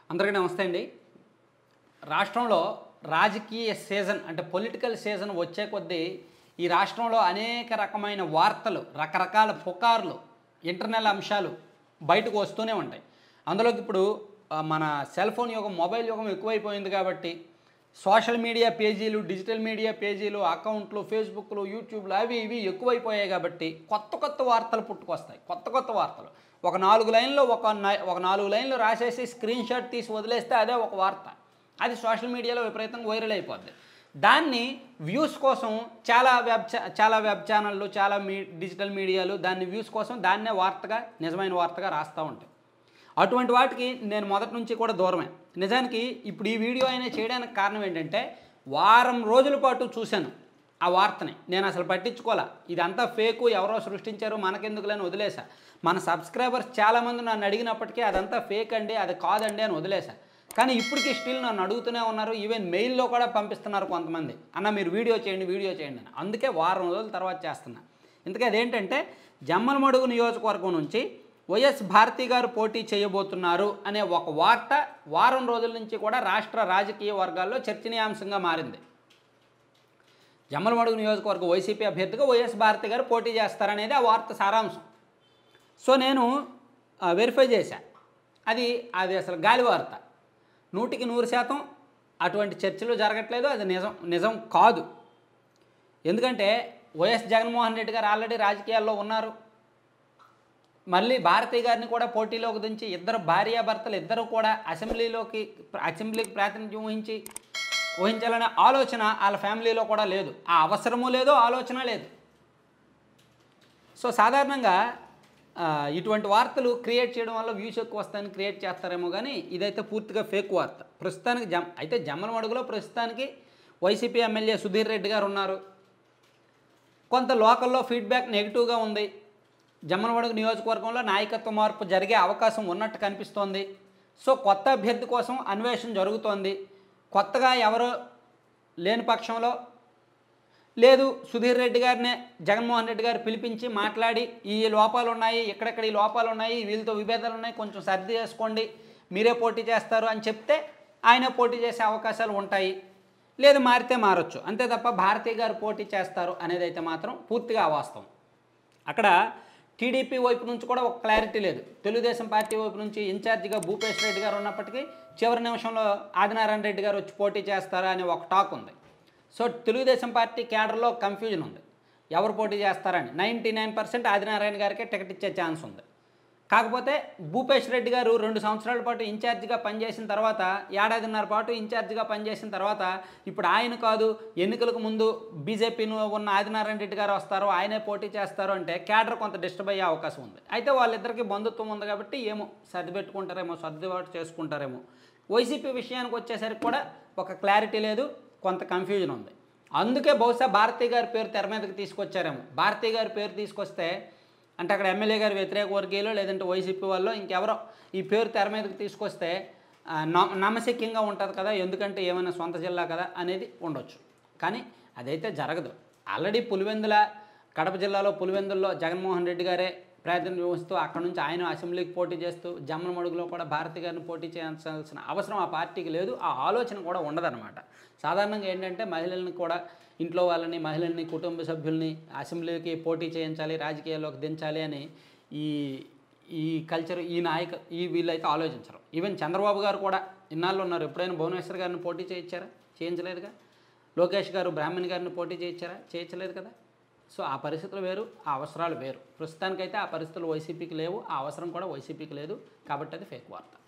అందరికీ నమస్తే అండి రాష్ట్రంలో రాజకీయ సీజన్ అంటే పొలిటికల్ సీజన్ వచ్చే కొద్దీ ఈ రాష్ట్రంలో అనేక రకమైన వార్తలు రకరకాల పుకార్లు ఇంటర్నల్ అంశాలు బయటకు వస్తూనే ఉంటాయి అందులోకి ఇప్పుడు ఆ, మన సెల్ ఫోన్ యుగం మొబైల్ యుగం ఎక్కువైపోయింది కాబట్టి సోషల్ మీడియా పేజీలు డిజిటల్ మీడియా పేజీలు అకౌంట్లు ఫేస్బుక్లు యూట్యూబ్లు అవి ఇవి ఎక్కువైపోయాయి కాబట్టి కొత్త కొత్త వార్తలు పుట్టుకొస్తాయి కొత్త కొత్త వార్తలు ఒక నాలుగు లైన్లో ఒక నై- ఒక నాలుగు లైన్లు రాసేసి స్క్రీన్ షాట్ తీసి వదిలేస్తే అదే ఒక వార్త అది సోషల్ మీడియాలో విపరీతంగా వైరల్ అయిపోద్ది దాన్ని వ్యూస్ కోసం చాలా వెబ్ ఛా- చాలా వెబ్ ఛానళ్ళు చాలా మీ డిజిటల్ మీడియాలు దాన్ని వ్యూస్ కోసం దాన్నే వార్తగా నిజమైన వార్తగా రాస్తూ ఉంటాయి అటువంటి వాటికి నేను మొదటి నుంచి కూడా దూరమే నిజానికి ఇప్పుడు ఈ వీడియో అయినా చేయడానికి కారణం ఏంటంటే వారం రోజుల పాటు చూశాను ఆ వార్తని నేను అసలు పట్టించుకోలే ఇదంతా ఫేకు ఎవరో సృష్టించారు మనకెందుకులని వదిలేసా మన సబ్స్క్రైబర్స్ చాలామంది నన్ను అడిగినప్పటికీ అదంతా ఫేక్ అండి అది కాదండి అని వదిలేసా కానీ ఇప్పటికీ స్టిల్ నన్ను అడుగుతూనే ఉన్నారు ఈవెన్ మెయిల్లో కూడా పంపిస్తున్నారు కొంతమంది అన్న మీరు వీడియో చేయండి వీడియో చేయండి అని అందుకే వారం రోజుల తర్వాత చేస్తున్నా ఇంతకీ అదేంటంటే జమ్మలమడుగు నియోజకవర్గం నుంచి వైఎస్ భారతి గారు పోటీ చేయబోతున్నారు అనే ఒక వార్త వారం రోజుల నుంచి కూడా రాష్ట్ర రాజకీయ వర్గాల్లో చర్చనీయాంశంగా మారింది జమ్మలమడుగు నియోజకవర్గ వైసీపీ అభ్యర్థిగా వైఎస్ భారతి గారు పోటీ చేస్తారనేది ఆ వార్త సారాంశం సో నేను ఆ, వెరిఫై చేశా అది అది అసలు గాలి వార్త నూటికి నూరు శాతం అటువంటి చర్చలు జరగట్లేదు అది నిజం నిజం కాదు ఎందుకంటే వైఎస్ జగన్మోహన్ రెడ్డి గారు ఆల్రెడీ రాజకీయాల్లో ఉన్నారు మళ్ళీ భారతి గారిని కూడా పోటీలోకి దించి ఇద్దరు భార్యాభర్తలు ఇద్దరు కూడా అసెంబ్లీలోకి అసెంబ్లీకి ప్రాతినిధ్యం వహించి వహించాలనే ఆలోచన వాళ్ళ ఫ్యామిలీలో కూడా లేదు ఆ అవసరము లేదు ఆలోచన లేదు సో సాధారణంగా ఆ, ఇటువంటి వార్తలు క్రియేట్ చేయడం వల్ల వ్యూస్ ఎక్కువ వస్తాయని క్రియేట్ చేస్తారేమో కానీ ఇదైతే పూర్తిగా ఫేక్ వార్త ప్రస్తుతానికి జమ్ అయితే జమ్మలమడుగులో ప్రస్తుతానికి వైసీపీ ఎమ్మెల్యే సుధీర్ రెడ్డి గారు ఉన్నారు కొంత లోకల్లో ఫీడ్బ్యాక్ నెగిటివ్గా ఉంది జమ్మలమడుగు నియోజకవర్గంలో నాయకత్వ మార్పు జరిగే అవకాశం ఉన్నట్టు కనిపిస్తోంది సో కొత్త అభ్యర్థి కోసం అన్వేషణ జరుగుతోంది కొత్తగా ఎవరో లేని పక్షంలో లేదు సుధీర్ రెడ్డి గారినే జగన్మోహన్ రెడ్డి గారు పిలిపించి మాట్లాడి ఈ లోపాలు ఉన్నాయి ఎక్కడెక్కడ ఈ లోపాలు ఉన్నాయి వీళ్ళతో విభేదాలు ఉన్నాయి కొంచెం సర్ది చేసుకోండి మీరే పోటీ చేస్తారు అని చెప్తే ఆయన పోటీ చేసే అవకాశాలు ఉంటాయి లేదు మారితే మారొచ్చు అంతే తప్ప భారతీయ గారు పోటీ చేస్తారు అనేది అయితే మాత్రం పూర్తిగా అవాస్తవం అక్కడ టీడీపీ వైపు నుంచి కూడా ఒక క్లారిటీ లేదు తెలుగుదేశం పార్టీ వైపు నుంచి ఇన్ఛార్జిగా భూపేష్ రెడ్డి గారు ఉన్నప్పటికీ చివరి నిమిషంలో ఆదినారాయణ రెడ్డి గారు వచ్చి పోటీ చేస్తారా అనే ఒక టాక్ ఉంది సో తెలుగుదేశం పార్టీ క్యాడర్లో కన్ఫ్యూజన్ ఉంది ఎవరు పోటీ చేస్తారని నైంటీ నైన్ పర్సెంట్ ఆదినారాయణ గారికే టికెట్ ఇచ్చే ఛాన్స్ ఉంది కాకపోతే భూపేష్ రెడ్డి గారు రెండు సంవత్సరాల పాటు ఇన్ఛార్జిగా పనిచేసిన తర్వాత ఏడాదిన్నర పాటు ఇన్ఛార్జిగా పనిచేసిన తర్వాత ఇప్పుడు ఆయన కాదు ఎన్నికలకు ముందు బీజేపీను ఉన్న ఆదినారాయణ రెడ్డి గారు వస్తారు ఆయనే పోటీ చేస్తారు అంటే క్యాడర్ కొంత డిస్టర్బ్ అయ్యే అవకాశం ఉంది అయితే వాళ్ళిద్దరికి బంధుత్వం ఉంది కాబట్టి ఏమో సర్ది పెట్టుకుంటారేమో సర్దుబాటు చేసుకుంటారేమో వైసీపీ విషయానికి వచ్చేసరికి కూడా ఒక క్లారిటీ లేదు కొంత కన్ఫ్యూజన్ ఉంది అందుకే బహుశా భారతీ గారి పేరు తెర మీదకి తీసుకొచ్చారేమో భారతీ గారి పేరు తీసుకొస్తే అంటే అక్కడ ఎమ్మెల్యే గారి వ్యతిరేక వర్గీయులు లేదంటే వైసీపీ వాళ్ళు ఇంకెవరో ఈ పేరు తెర మీదకి తీసుకొస్తే ఆ, న- నమ్మశక్యంగా ఉంటుంది కదా ఎందుకంటే ఏమైనా సొంత జిల్లా కదా అనేది ఉండొచ్చు కానీ అదైతే జరగదు ఆల్రెడీ పులివెందుల కడప జిల్లాలో పులివెందుల్లో జగన్మోహన్ రెడ్డి గారే ప్రాతినిధ్యం వహిస్తూ అక్కడ నుంచి ఆయన అసెంబ్లీకి పోటీ చేస్తూ జమ్మలమడుగులో కూడా భారతి గారిని పోటీ చేయాల్సిన అవసరం ఆ పార్టీకి లేదు ఆ ఆలోచన కూడా ఉండదన్నమాట సాధారణంగా ఏంటంటే మహిళల్ని కూడా ఇంట్లో వాళ్ళని మహిళల్ని కుటుంబ సభ్యుల్ని అసెంబ్లీకి పోటీ చేయించాలి రాజకీయాల్లోకి దించాలి అని ఈ ఈ కల్చర్ ఈ నాయక ఈ వీళ్ళైతే ఆలోచించరు ఈవెన్ చంద్రబాబు గారు కూడా ఇన్నాళ్ళు ఉన్నారు ఎప్పుడైనా భువనేశ్వర్ గారిని పోటీ చేయించారా చేయించలేదుగా లోకేష్ గారు బ్రాహ్మణ్ గారిని పోటీ చేయించారా చేయించలేదు కదా సో ఆ పరిస్థితులు వేరు ఆ అవసరాలు వేరు ప్రస్తుతానికైతే ఆ పరిస్థితులు వైసీపీకి లేవు ఆ అవసరం కూడా వైసీపీకి లేదు కాబట్టి అది ఫేక్ వార్త